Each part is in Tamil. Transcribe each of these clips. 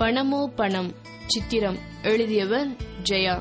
பணமோ பணம் சித்திரம் எழுதியவர் ஜெயா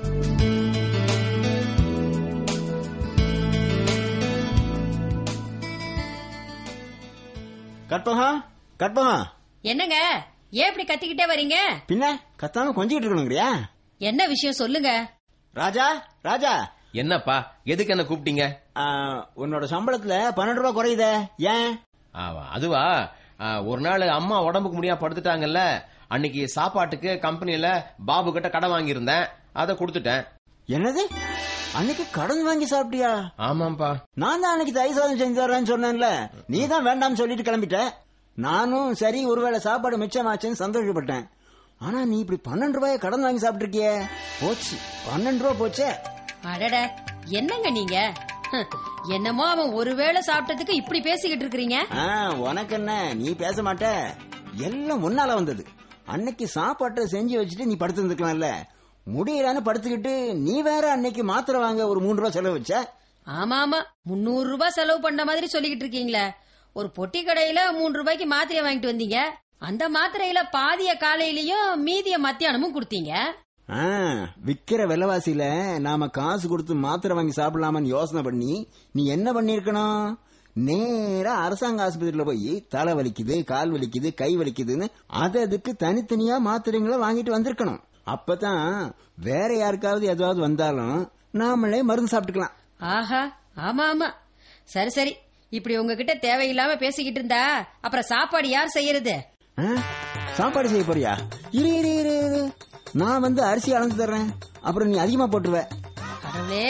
கற்பகம் கற்பகம் என்னங்க ஏன் இப்படி கத்திக்கிட்டே வரீங்க பின்ன கத்தாம கொஞ்சிக்கிட்டு இருக்கணுங்கிறியா என்ன விஷயம் சொல்லுங்க ராஜா ராஜா என்னப்பா எதுக்கு என்ன கூப்பிட்டீங்க ஆ, உன்னோட சம்பளத்துல பன்னெண்டு ரூபா குறையுதே ஏன் ஆ, அதுவா ஆ, ஒரு நாள் அம்மா உடம்புக்கு முடியாம படுத்துட்டாங்கல்ல அன்னைக்கு சாப்பாட்டுக்கு கம்பெனில பாபு கிட்ட கடன் வாங்கியிருந்தேன் அதை கொடுத்துட்டேன் என்னது அன்னைக்கு கடன் வாங்கி சாப்பிட்டியா ஆமாப்பா நான் தான் அன்னைக்கு தயிர் சாதம் செஞ்சு தரேன்னு சொன்னேன்ல நீ தான் வேண்டாம்னு சொல்லிட்டு கிளம்பிட்ட நானும் சரி ஒருவேளை சாப்பாடு மிச்சமாச்சுன்னு சந்தோஷப்பட்டேன் ஆனா நீ இப்படி பன்னெண்டு ரூபாய கடன் வாங்கி சாப்பிட்டிருக்கியே போச்சு பன்னெண்டு ரூபா போச்சே அடட என்னங்க நீங்க ஹம், என்னமோ அவன் ஒருவேளை சாப்பிட்டதுக்கு இப்படி பேசிக்கிட்டு இருக்கிறீங்க ஆ, உனக்கு என்ன நீ பேச மாட்ட எல்லாம் முன்னால வந்தது அன்னைக்கு சாப்பாட்டை செஞ்சு வச்சுட்டு நீ படுத்திருந்துக்கலாம்ல முடியலான்னு படுத்துக்கிட்டு நீ வேற அன்னைக்கு மாத்திரை வாங்க ஒரு மூணு ரூபா செலவு வச்ச ஆமா ஆமா முன்னூறு ரூபாய் செலவு பண்ண மாதிரி சொல்லிக்கிட்டு இருக்கீங்களே ஒரு பொட்டி கடையில மூணு ரூபாய்க்கு மாத்திரையை வாங்கிட்டு வந்தீங்க அந்த மாத்திரையில பாதிய காலையிலயும் மீதிய மத்தியானமும் கொடுத்தீங்க ஆ, விக்கிற விலைவாசியில நாம காசு கொடுத்து மாத்திரை வாங்கி சாப்பிடலாமான்னு யோசனை பண்ணி நீ என்ன பண்ணிருக்கணும் நேரா அரசாங்க ஆஸ்பத்திரியில போய் தலை வலிக்குது கால் வலிக்குது கை வலிக்குதுன்னு அது அதுக்கு தனித்தனியா மாத்திரைங்களை வாங்கிட்டு வந்திருக்கணும் அப்பதான் வேற யாருக்காவது எதாவது வந்தாலும் நாமளே மருந்து சாப்பிட்டுக்கலாம் ஆஹா ஆமா ஆமா சரி சரி இப்படி உங்ககிட்ட தேவையில்லாம பேசிக்கிட்டு இருந்தா அப்புறம் சாப்பாடு யார் செய்யறது ஆ? சாப்பாடு செய்ய போறியா இரு இரு இரு இரு நான் வந்து அரிசி அளந்து தர்றேன் அப்புறம் நீ அதிகமா போட்டுருவ கடவுளே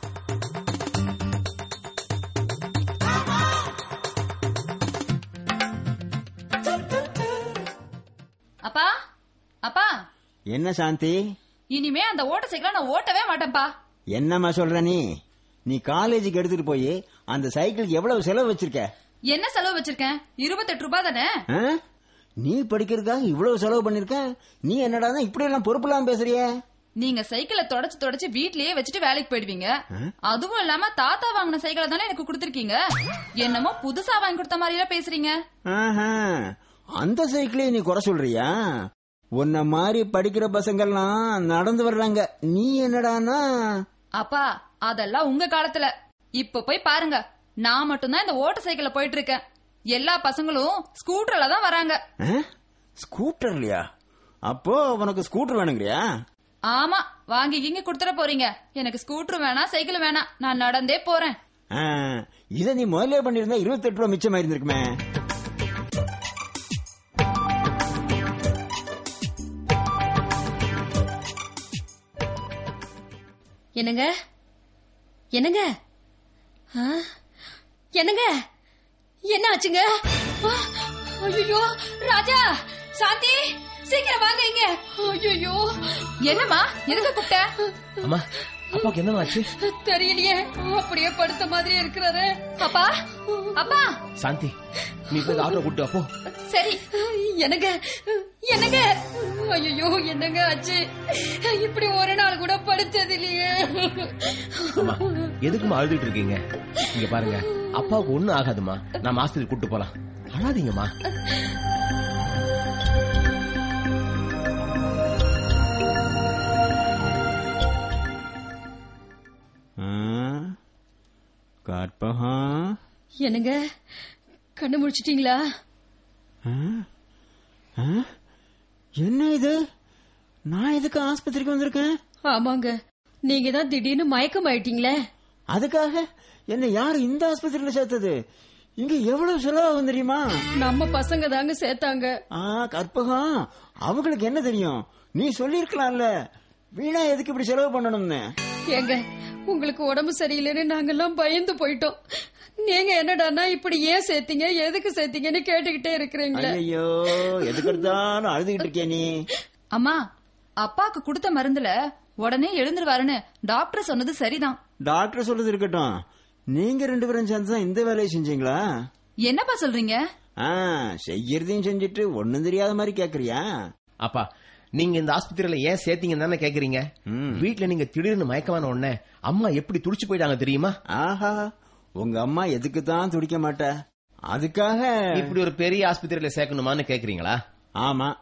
அப்பா அப்பா என்ன சாந்தி இனிமே அந்த ஓட்ட சைக்கிள நான் ஓட்டவே மாட்டேன்ப்பா என்னம்மா சொல்ற நீ நீ காலேஜுக்கு எடுத்துட்டு போய் அந்த சைக்கிளுக்கு எவ்வளவு செலவு வச்சிருக்க என்ன செலவு வச்சிருக்கேன் இருபத்தெட்டு ரூபாய் தானே ஆ? நீ படிக்கிறதுக்காக இவ்வளவு செலவு பண்ணிருக்க நீ என்னடா இப்படி எல்லாம் பொறுப்பு இல்லாம பேசுறிய நீங்க சைக்கிளை தொடச்சு தொடச்சு வீட்லயே வச்சுட்டு வேலைக்கு போயிடுவீங்க அதுவும் இல்லாம தாத்தா வாங்கின சைக்கிளை தானே எனக்கு கொடுத்திருக்கீங்க என்னமோ புதுசா வாங்கி கொடுத்த மாதிரி எல்லாம் பேசுறீங்க ஆஹா. அந்த சைக்கிளே நீ குறை சொல்றியா உன்ன மாதிரி படிக்கிற பசங்கள்லாம் நடந்து வர்றாங்க நீ என்னடானா அப்பா அதெல்லாம் உங்க காலத்துல இப்ப போய் பாருங்க நான் மட்டும்தான் இந்த ஓட்ட சைக்கிள்ல போயிட்டு இருக்கேன் எல்லா பசங்களும் ஸ்கூட்டர்ல தான் வராங்க ஆ? ஸ்கூட்டர்லயா அப்போ உனக்கு ஸ்கூட்டர் வேணுங்கிறியா ஆமா வாங்கி இங்க கொடுத்துட போறீங்க எனக்கு ஸ்கூட்டர் வேணாம் சைக்கிள் வேணாம் நான் நடந்தே போறேன் ஆ, இத நீ முதல்ல பண்ணிருந்தா இருபத்தெட்டு ரூபா மிச்சம் இருந்திருக்குமே என்னங்க என்னங்க ஆ? என்னங்க என்ன ஆச்சுங்க ஐயோ ராஜா சாந்தி சீக்கிரம் வாங்க இங்க ஐயோ என்னம்மா எதுக்கு கூப்பிட்ட அம்மா அப்பாவுக்கு என்னமாச்சு தெரியலையே அப்படியே படுத்த மாதிரி இருக்கிறாரு அப்பா அப்பா சாந்தி நீ போய் ஆட்டோ கூட்டு அப்போ சரி என்னங்க என்னங்க ஐயோ என்னங்க ஆச்சு இப்படி ஒரு நாள் கூட படுத்தது இல்லையே அம்மா எதுக்குமா அழுதுட்டு இருக்கீங்க இங்க பாருங்க அப்பாவுக்கு ஒண்ணும் ஆகாதுமா நாம ஆஸ்பத்திரி கூட்டு போலாம் அழாதீங்கம்மா ஆ? கற்பகம் என்னங்க கண்ணு முடிச்சிட்டீங்களா ஆ? ஆ? என்ன இது நான் எதுக்கு ஆஸ்பத்திரிக்கு வந்திருக்கேன் ஆமாங்க நீங்க தான் திடீர்னு மயக்கம் ஆயிட்டீங்களே அதுக்காக என்ன யாரு இந்த ஆஸ்பத்திரியில சேர்த்தது இங்க எவ்வளவு செலவாகும் தெரியுமா நம்ம பசங்க தாங்க சேர்த்தாங்க ஆ கற்பகம் அவங்களுக்கு என்ன தெரியும் நீ சொல்லிருக்கலாம்ல வீணா எதுக்கு இப்படி செலவு பண்ணணும்னு ஏங்க உங்களுக்கு உடம்பு சரியில்லைன்னு நாங்கெல்லாம் பயந்து போயிட்டோம் நீங்க என்னடான்னா இப்படி ஏன் சேர்த்தீங்க எதுக்கு சேர்த்தீங்கன்னு கேட்டுக்கிட்டே இருக்கிறீங்களே ஐயோ எதுக்கு எடுத்தாலும் அழுதுகிட்டு இருக்கே நீ அம்மா அப்பாக்கு கொடுத்த மருந்துல உடனே எழுந்துருவாருன்னு டாக்டர் சொன்னது சரிதான் டாக்டர் சொல்றது இருக்கட்டும் நீங்க ரெண்டு பேரும் சேர்ந்து தான் இந்த வேலையை செஞ்சீங்களா என்னப்பா சொல்றீங்க ஆ செய்யறதையும் செஞ்சுட்டு ஒண்ணும் தெரியாத மாதிரி கேக்குறியா அப்பா நீங்க இந்த ஆஸ்பத்திரியில ஏன் சேர்த்தீங்கன்னு தானே கேக்குறீங்க ம். வீட்ல நீங்க திடீர்னு மயக்கமான உடனே அம்மா எப்படி துடிச்சு போயிட்டாங்க தெரியுமா ஆஹா உங்க அம்மா எதுக்கு தான் துடிக்க மாட்டா அதுக்காக இப்படி ஒரு பெரிய ஆஸ்பத்திரியில சேர்க்கணுமான்னு கேக்குறீங்களா ஆமா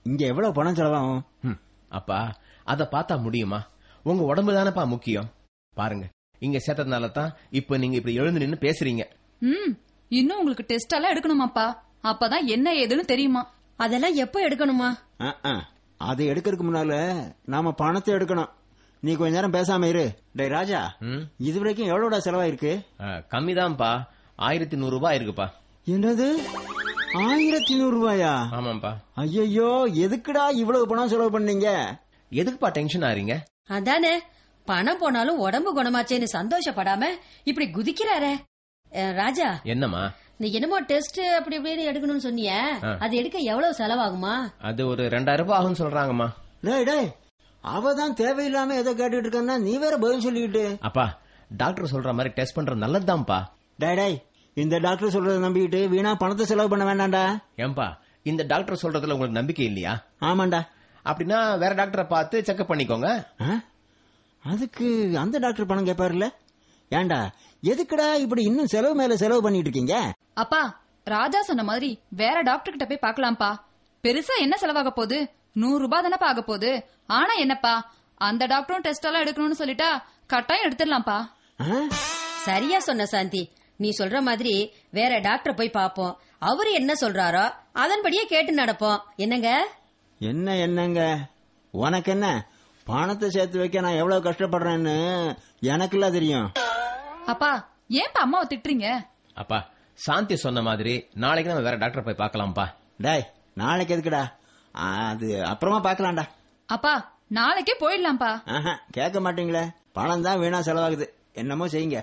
இங்க எவ்வளவு பணம் செலவாகும் ம், அப்பா அத பார்த்தா முடியுமா உங்க உடம்பு தானப்பா முக்கியம் பாருங்க இங்க சேர்த்ததுனால தான் இப்ப நீங்க இப்படி எழுந்து நின்னு பேசுறீங்க ம் இன்னும் உங்களுக்கு டெஸ்ட் எல்லாம் எடுக்கணுமாப்பா அப்பதான் என்ன ஏதுன்னு தெரியுமா அதெல்லாம் எப்ப எடுக்கணுமா ஆ, ஆ. அதை எடுக்கிறதுக்கு முன்னால நாம பணத்தை எடுக்கணும் நீ கொஞ்ச நேரம் பேசாம இரு டேய் ராஜா ம், இது வரைக்கும் எவ்வளோடா செலவாயிருக்கு ஆ, கம்மிதான்ப்பா ஆயிரத்தி நூறு ரூபாய் இருக்குப்பா என்னது ஆயிரத்தி நூறு ரூபாயா ஆமாப்பா ஐயோ எதுக்குடா இவ்வளவு பணம் செலவு பண்ணீங்க எதுக்குப்பா டென்ஷன் ஆறீங்க அதானே பணம் போனாலும் உடம்பு குணமாச்சேன்னு சந்தோஷப்படாம இப்படி குதிக்கிறாரே அஹ், ராஜா என்னம்மா நீ என்னமோ டெஸ்ட் அப்படி இப்படின்னு எடுக்கணும்னு சொன்னிய அது எடுக்க எவ்வளவு செலவாகுமா அது ஒரு ரெண்டாயிரம் ரூபாய் ஆகும்னு சொல்றாங்கம்மா டேய் டேய் அவ தான் தேவையில்லாம ஏதோ கேட்டுட்டு இருக்கான்னா நீ வேற பதில் சொல்லிக்கிட்டு அப்பா டாக்டர் சொல்ற மாதிரி டெஸ்ட் பண்றது நல்லதுதான்ப்பா டேய் டேய் இந்த டாக்டர் சொல்றதை நம்பிக்கிட்டு வீணா பணத்தை செலவு பண்ண வேண்டாம்டா ஏன்பா இந்த டாக்டர் சொல்றதுல உங்களுக்கு நம்பிக்கை இல்லையா ஆமாண்டா அப்படின்னா வேற டாக்டரை பார்த்து செக்அப் பண்ணிக்கோங்க ஆ? அதுக்கு அந்த டாக்டர் பணம் கேட்பாருல்ல ஏன்டா எதுக்குடா இப்படி இன்னும் செலவு மேல செலவு பண்ணிட்டு இருக்கீங்க அப்பா ராஜா சொன்ன மாதிரி வேற டாக்டர் கிட்ட போய் பார்க்கலாம்ப்பா பெருசா என்ன செலவாக போகுது நூறு ரூபாய் தானப்பா ஆக போகுது ஆனா என்னப்பா அந்த டாக்டரும் டெஸ்ட் எல்லாம் எடுக்கணும்னு சொல்லிட்டா கட்டாயம் எடுத்துடலாம்ப்பா ஆ? சரியா சொன்ன சாந்தி நீ சொல்ற மாதிரி வேற டாக்டர் போய் பாப்போம் அவரு என்ன சொல்றாரோ அதன்படியே கேட்டு நடப்போம் என்னங்க என்ன என்னங்க உனக்கு என்ன பணத்தை சேர்த்து வைக்க நான் எவ்வளவு கஷ்டப்படுறேன்னு எனக்குலாம் தெரியும் அப்பா ஏன்பா அம்மாவை திட்டுறீங்க அப்பா சாந்தி சொன்ன மாதிரி நாளைக்கு நம்ம வேற டாக்டர் போய் பார்க்கலாம்ப்பா டேய் நாளைக்கு எதுக்குடா அது அப்புறமா பார்க்கலாம்டா அப்பா நாளைக்கே போயிடலாம்ப்பா ஆஹா கேட்க மாட்டீங்களே பணம் தான் வீணா செலவாகுது என்னமோ செய்யுங்க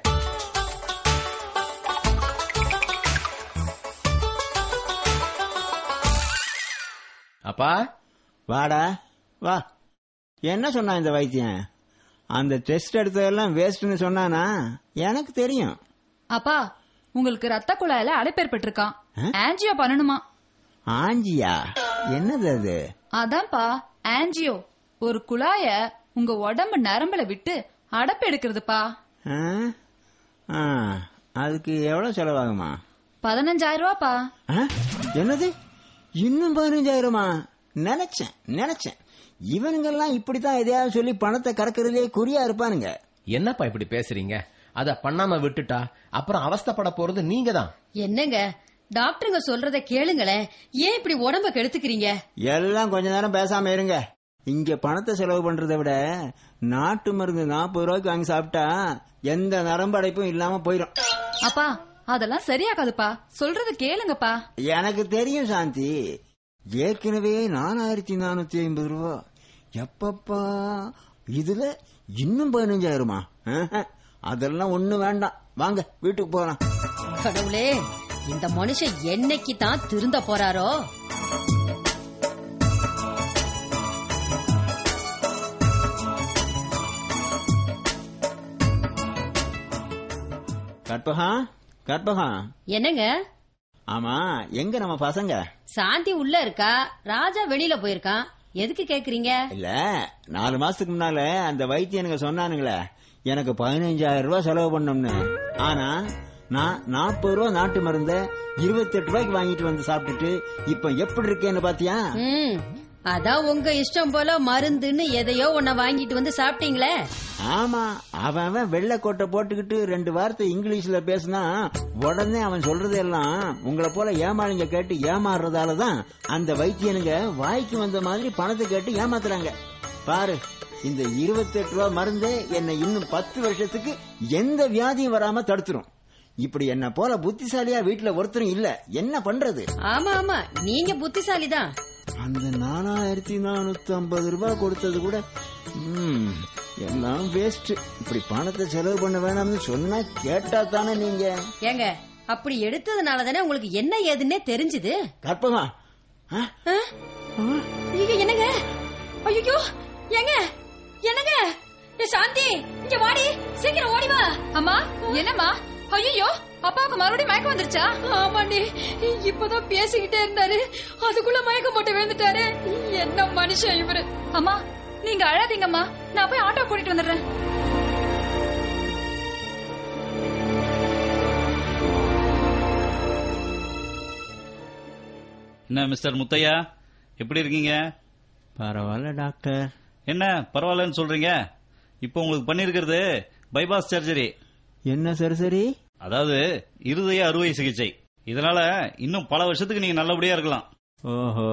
அப்பா வாடா வா என்ன சொன்னான் இந்த வைத்தியன் அந்த டெஸ்ட் எடுத்ததெல்லாம் வேஸ்ட்னு சொன்னானா எனக்கு தெரியும் அப்பா உங்களுக்கு ரத்த குழாயில அடைப்பேற்பட்டிருக்கான் ஆன்ஜியோ பண்ணணுமா ஆஞ்சியா என்னது அது அதான்ப்பா ஆன்ஜியோ ஒரு குழாய உங்க உடம்பு நரம்புல விட்டு அடைப்பு எடுக்கிறதுப்பா ஆ? ஆ, அதுக்கு எவ்வளவு செலவாகுமா பதினஞ்சாயிரம் ரூபாப்பா ஆ? என்னது இன்னும் பதினஞ்சாயிரமா நினைச்சேன் நினைச்சேன் இவனுங்கெல்லாம் இப்படித்தான் எதையாவது சொல்லி பணத்தை கறக்கறதுலயே குறியா இருப்பானுங்க என்னப்பா இப்படி பேசுறீங்க அத பண்ணாம விட்டுட்டா அப்புறம் அவஸ்தைப்பட போறது நீங்க தான் என்னங்க டாக்டருங்க சொல்றத கேளுங்களேன் ஏன் இப்படி உடம்ப கெடுத்துக்கிறீங்க எல்லாம் கொஞ்ச நேரம் பேசாம இருங்க இங்க பணத்தை செலவு பண்றதை விட நாட்டு மருந்து நாற்பது ரூபாய்க்கு வாங்கி சாப்பிட்டா எந்த நரம்பு அடைப்பும் இல்லாம போயிடும் அப்பா அதெல்லாம் சரியாகாதுப்பா சொல்றது கேளுங்கப்பா எனக்கு தெரியும் சாந்தி ஏற்கனவே நாலாயிரத்தி நானூத்தி ஐம்பது ரூபா எப்பப்பா இதுல இன்னும் பதினஞ்சாயிரமா ஆஹா, அதெல்லாம் ஒண்ணு வேண்டாம் வாங்க வீட்டுக்கு போகலாம் கடவுளே இந்த மனுஷன் என்னைக்கு தான் திருந்த போறாரோ கற்பகா கற்பகா என்னங்க ஆமா எங்க நம்ம பசங்க சாந்தி உள்ள இருக்கா ராஜா வெளியில போயிருக்கான் எதுக்கு கேக்குறீங்க இல்ல நாலு மாசத்துக்கு முன்னால அந்த வைத்தியனுங்க சொன்னானுங்களே எனக்கு பதினஞ்சாயிரம் ரூபாய் செலவு பண்ணோம்னு ஆனா நான் நாற்பது ரூபா நாட்டு மருந்த இருபத்தெட்டு ரூபாய்க்கு வாங்கிட்டு வந்து சாப்பிட்டுட்டு இப்ப எப்படி இருக்கேன்னு பாத்தியா ம் அதான் உங்க இஷ்டம் போல மருந்துன்னு எதையோ உன்ன வாங்கிட்டு வந்து சாப்பிட்டீங்களே ஆமா அவன் அவன் வெள்ளைக்கோட்டை போட்டுக்கிட்டு ரெண்டு வார்த்தை இங்கிலீஷ்ல பேசினா உடனே அவன் சொல்றதெல்லாம் உங்களை போல ஏமாளிங்க கேட்டு ஏமாறுறதால தான் அந்த வைத்தியனுங்க வாய்க்கு வந்த மாதிரி பணத்தை கேட்டு ஏமாத்துறாங்க பாரு இந்த 28 ரூபா மருந்தே என்னை இன்னும் பத்து வருஷத்துக்கு எந்த வியாதியும் வராம தடுத்துரும் இப்படி என்ன போல புத்திசாலியா வீட்டுல ஒருத்தரும் இல்ல என்ன பண்றது ஆமா ஆமா நீங்க புத்திசாலி தான் அந்த நாலாயிரத்தி நானூத்தி ஐம்பது ரூபாய் கொடுத்தது கூட ம், எல்லாம் வேஸ்ட் இப்படி பணத்தை செலவு பண்ண வேணாம்னு சொன்னா கேட்டா தானே நீங்க ஏங்க அப்படி எடுத்ததுனால தானே உங்களுக்கு என்ன ஏதுன்னே தெரிஞ்சுது கற்பகா ஆ? ஆ? ஐயோ என்னங்க ஐயோ ஏங்க என்னங்க ஏ சாந்தி இங்க வாடி சீக்கிரம் ஓடி வா அம்மா என்னம்மா ஐயோ அப்பாவுக்கு மறுபடியும் மயக்கம் வந்துருச்சா ஆமாண்டி இப்பதான் பேசிக்கிட்டே இருந்தாரு அதுக்குள்ள மயக்கம் போட்டு விழுந்துட்டாரு என்ன மனுஷன் இவரு அம்மா நீங்க அழாதீங்கம்மா நான் போய் ஆட்டோ கூட்டிட்டு வந்துடுறேன் என்ன மிஸ்டர் முத்தையா எப்படி இருக்கீங்க பரவாயில்ல டாக்டர் என்ன பரவாயில்லன்னு சொல்றீங்க இப்போ உங்களுக்கு பண்ணிருக்கிறது பைபாஸ் சர்ஜரி என்ன சரி சரி அதாவது இருதய அறுவை சிகிச்சை இதனால இன்னும் பல வருஷத்துக்கு நீங்க நல்லபடியா இருக்கலாம் ஓஹோ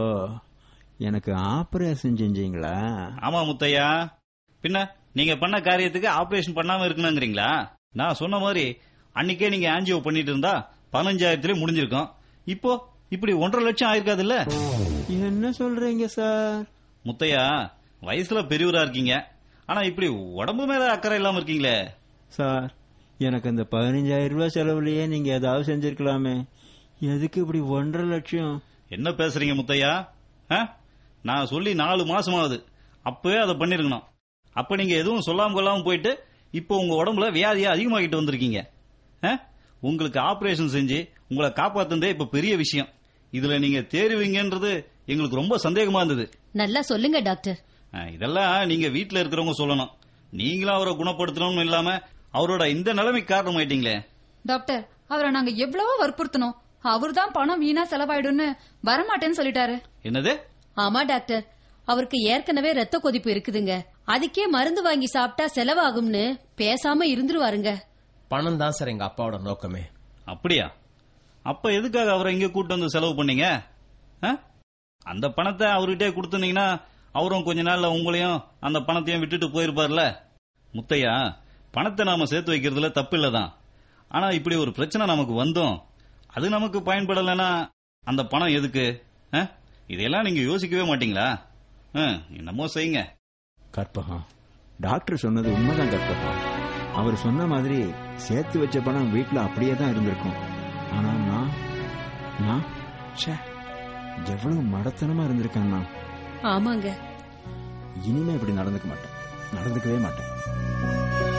எனக்கு ஆபரேஷன் செஞ்சீங்களா ஆமா முத்தையா பின்ன நீங்க பண்ண காரியத்துக்கு ஆபரேஷன் பண்ணாம இருக்கணுங்கிறீங்களா நான் சொன்ன மாதிரி அன்னைக்கே நீங்க ஆன்ஜிஓ பண்ணிட்டு இருந்தா பதினஞ்சாயிரத்திலே முடிஞ்சிருக்கும் இப்போ இப்படி ஒன்றரை லட்சம் ஆயிருக்காதுல்ல என்ன சொல்றீங்க சார் முத்தையா வயசுல பெரியவரா இருக்கீங்க ஆனா இப்படி உடம்பு மேல அக்கறை இல்லாம இருக்கீங்களே சார் எனக்கு அந்த பதினஞ்சாயிரம் ரூபாய் செலவுலயே நீங்க ஏதாவது செஞ்சிருக்கலாமே எதுக்கு இப்படி ஒன்றரை லட்சம் என்ன பேசுறீங்க முத்தையா ஆ? நான் சொல்லி நாலு மாசம் ஆகுது அப்பவே அதை பண்ணிருக்கணும் அப்ப நீங்க எதுவும் சொல்லாம கொள்ளாம போயிட்டு இப்போ உங்க உடம்புல வியாதியா அதிகமாகிட்டு வந்திருக்கீங்க ஆ? உங்களுக்கு ஆபரேஷன் செஞ்சு உங்களை காப்பாத்துனதே இப்ப பெரிய விஷயம் இதுல நீங்க தேறுவீங்கன்றது எங்களுக்கு ரொம்ப சந்தேகமா இருந்தது நல்லா சொல்லுங்க டாக்டர் ஆ, இதெல்லாம் நீங்க வீட்ல இருக்கிறவங்க சொல்லணும் நீங்களும் அவரை குணப்படுத்தணும்னு இல்லாம அவரோட இந்த நிலைமைக்கு காரணமாயிட்டீங்களே டாக்டர் அவரை நாங்க எவ்வளவோ வற்புறுத்தணும் அவர்தான் பணம் வீணா செலவாயிடும்னு வரமாட்டேன்னு சொல்லிட்டாரு என்னது ஆமா டாக்டர் அவருக்கு ஏற்கனவே ரத்த கொதிப்பு இருக்குதுங்க அதுக்கே மருந்து வாங்கி சாப்பிட்டா செலவாகும்னு பேசாம இருந்துருவாருங்க பணம் தான் சார் எங்க அப்பாவோட நோக்கமே அப்படியா அப்ப எதுக்காக அவரை இங்க கூட்டு வந்து செலவு பண்ணீங்க ஆ? அந்த பணத்தை அவர்கிட்டே கொடுத்துனீங்கன்னா அவரும் கொஞ்ச நாள்ல உங்களையும் அந்த பணத்தையும் விட்டுட்டு போயிருப்பார்ல முத்தையா பணத்தை நாம சேர்த்து வைக்கிறதுல தப்பு இல்லதான் ஆனா இப்படி ஒரு பிரச்சனை நமக்கு வந்தோம் அது நமக்கு பயன்படலைன்னா அந்த பணம் எதுக்கு ஆ? இதையெல்லாம் நீங்க யோசிக்கவே மாட்டீங்களா ஆ, என்னமோ செய்யுங்க கற்பகம் டாக்டர் சொன்னது உண்மைதான் கற்பகம் அவர் சொன்ன மாதிரி சேர்த்து வச்ச பணம் வீட்டுல அப்படியே தான் இருந்திருக்கும் ஆனா நான் நான் ச்சே எவ்வளவு மடத்தனமா இருந்திருக்கேன் நான் ஆமாங்க இனிமே இப்படி நடந்துக்க மாட்டேன் நடந்துக்கவே மாட்டேன்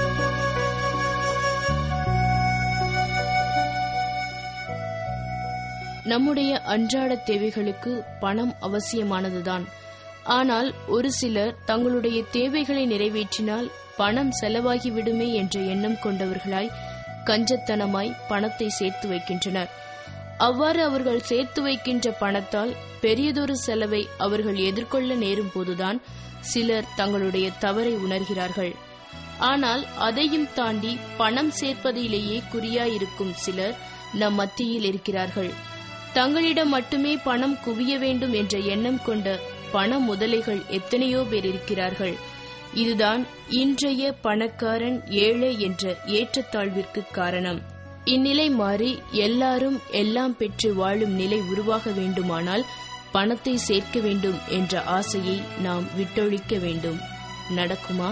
நம்முடைய அன்றாட தேவைகளுக்கு பணம் அவசியமானதுதான் ஆனால் ஒரு சிலர் தங்களுடைய தேவைகளை நிறைவேற்றினால் பணம் செலவாகிவிடுமே என்ற எண்ணம் கொண்டவர்களாய் கஞ்சத்தனமாய் பணத்தை சேர்த்து வைக்கின்றனர் அவ்வாறு அவர்கள் சேர்த்து வைக்கின்ற பணத்தால் பெரியதொரு செலவை அவர்கள் எதிர்கொள்ள நேரும் போதுதான் சிலர் தங்களுடைய தவறை உணர்கிறார்கள் ஆனால் அதையும் தாண்டி பணம் சேர்ப்பதிலேயே குறியாயிருக்கும் சிலர் நம் மத்தியில் இருக்கிறார்கள் தங்களிடம் மட்டுமே பணம் குவிய வேண்டும் என்ற எண்ணம் கொண்ட பண முதலைகள் எத்தனையோ பேர் இருக்கிறார்கள் இதுதான் இன்றைய பணக்காரன் ஏழை என்ற ஏற்றத்தாழ்விற்கு காரணம் இந்நிலை மாறி எல்லாரும் எல்லாம் பெற்று வாழும் நிலை உருவாக வேண்டுமானால் பணத்தை சேர்க்க வேண்டும் என்ற ஆசையை நாம் விட்டொழிக்க வேண்டும் நடக்குமா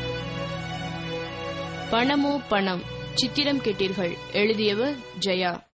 பணமோ பணம் சித்திரம் கேட்டீர்கள் எழுதியவர் ஜெயா